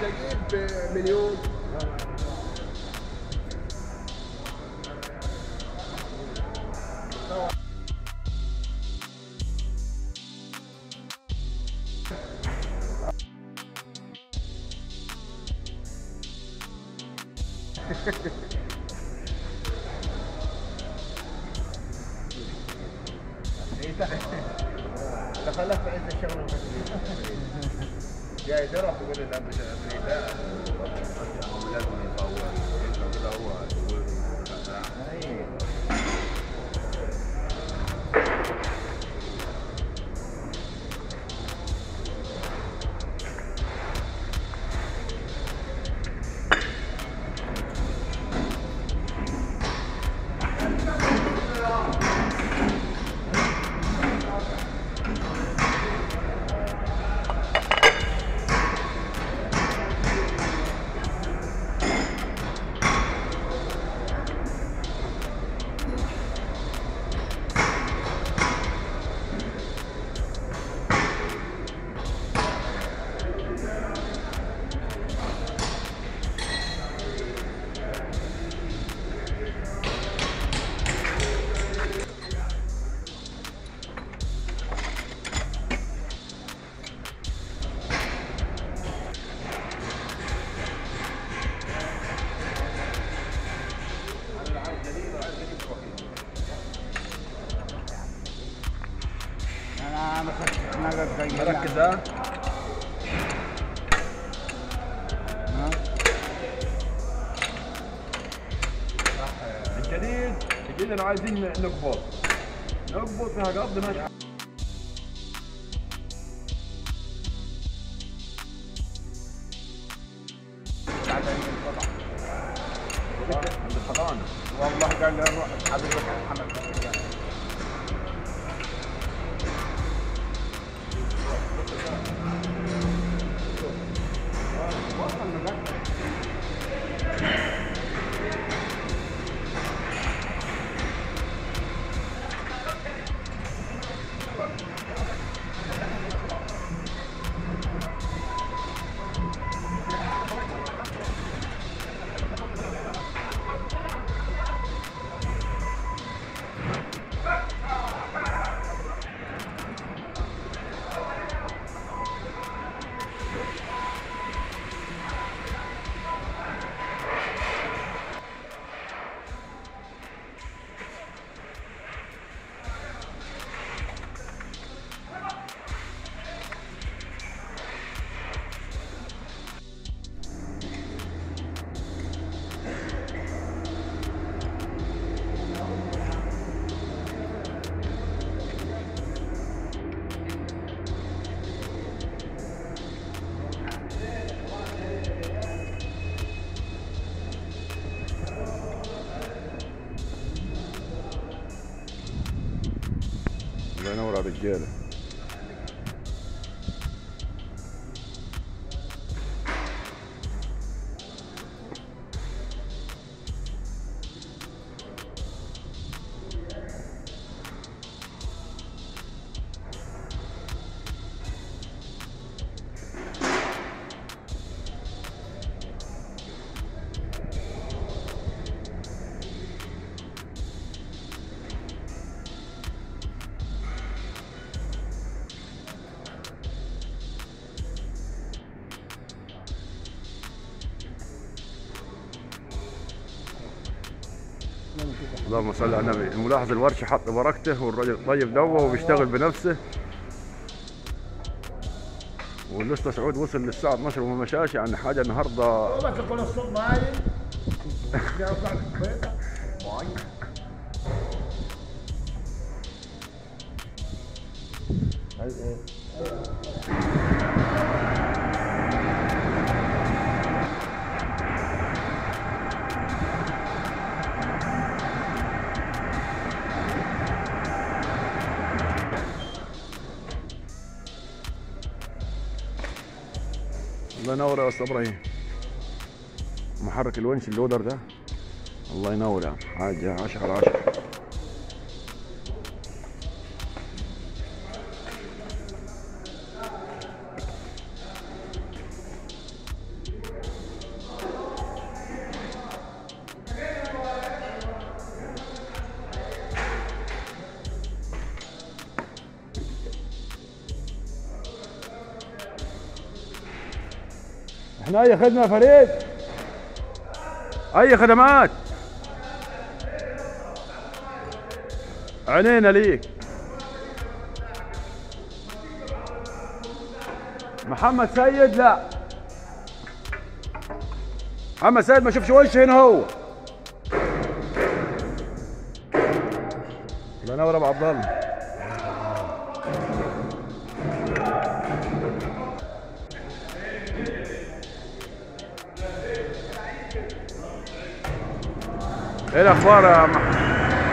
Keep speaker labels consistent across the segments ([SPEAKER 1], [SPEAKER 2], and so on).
[SPEAKER 1] اجيب مليون دخلت في عز الشغل والتكليف جاي تروح تقول له لا مش لا لازم يطول كده هو يقول
[SPEAKER 2] انا مركز
[SPEAKER 1] مركز ها الجديد الجديد انا عايزين نقبض نقبض فيها قبض ماشي عند الحضانه
[SPEAKER 2] والله قال لي روح حبيبك محمد
[SPEAKER 1] الله ينور على الرجاله اللهم صل على النبي الملاحظ الورشة حط بركته والراجل طيب دوه وبيشتغل بنفسه واللسه سعود وصل للساعة 12 وما مشاش يعني حاجة النهارده
[SPEAKER 2] بس يكون الصوت مايل
[SPEAKER 1] الله ينور يا استاذ ابراهيم محرك الونش اللودر ده الله ينور يا عم حاجة 10 على 10
[SPEAKER 2] لا
[SPEAKER 3] احنا اي خدمه يا فريد اي خدمات عينينا ليك محمد سيد لا محمد سيد ما شوفش وشه هنا هو الله ينور ابو عبد الله ايه الاخبار يا محمد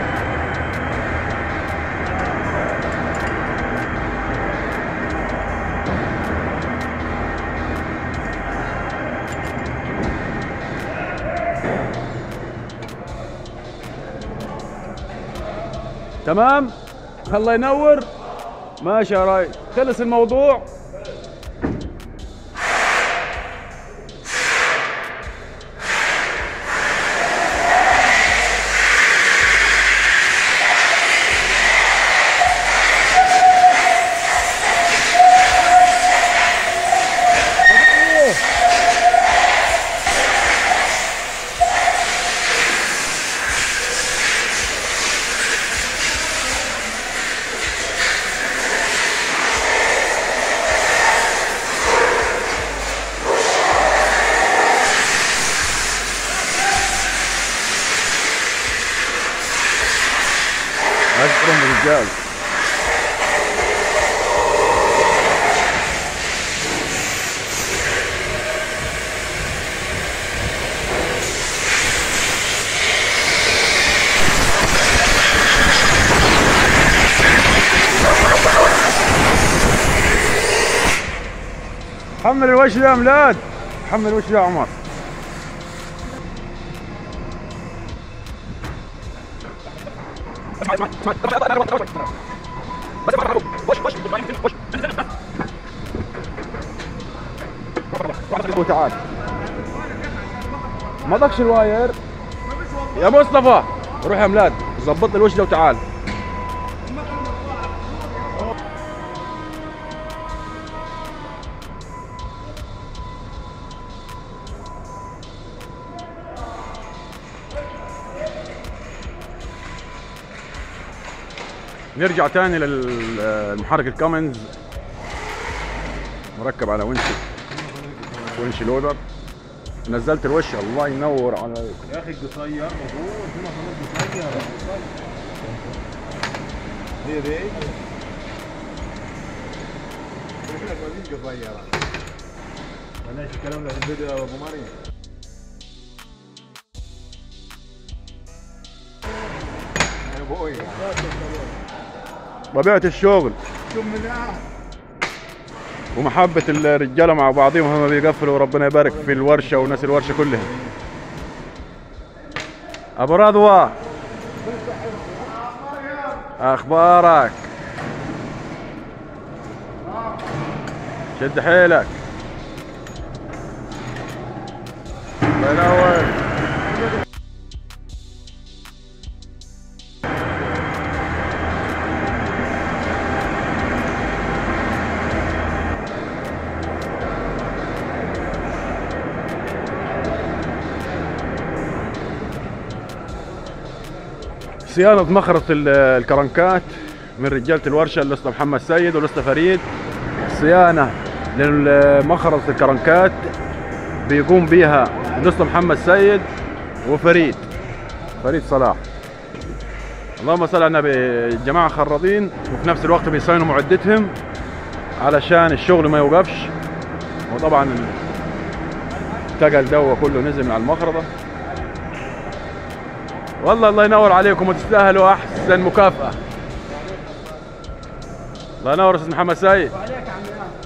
[SPEAKER 3] تمام الله ينور ماشي يا راي خلص الموضوع اشكرهم رجال حمل الوش يا ميلاد حمل الوش يا عمر وتعال ما ضقش الواير يا مصطفى روح يا ميلاد ظبط لي الوش ده وتعال نرجع تاني للمحرك الكومنز مركب على ونش ونش لودر نزلت الوش الله ينور عليكم
[SPEAKER 1] يا اخي القصير موجود في مصاريف قصير هي دي يقول لك ما فيش قصيرة مالناش الكلام ده في الفيديو يا ابو مريم يا ابوي
[SPEAKER 3] طبيعة الشغل
[SPEAKER 1] شوف من الآن.
[SPEAKER 3] ومحبة الرجالة مع بعضهم هم بيقفلوا وربنا يبارك في الورشة وناس الورشة كلها أبو رضوى أخبارك شد حيلك الله ينور صيانة مخرط ال- الكرنكات من رجالة الورشة الأسطى محمد سيد والأسطى فريد صيانة لمخرط الكرنكات بيقوم بيها الأسطى محمد سيد وفريد فريد صلاح اللهم صل على النبي الجماعة خراطين وفي نفس الوقت بيصينوا معدتهم علشان الشغل ما يوقفش وطبعا التقل دوا كله نزل من على المخرطة والله الله ينور عليكم وتستاهلوا احسن مكافاه الله ينور استاذ محمد سيد
[SPEAKER 2] وعليك يا عم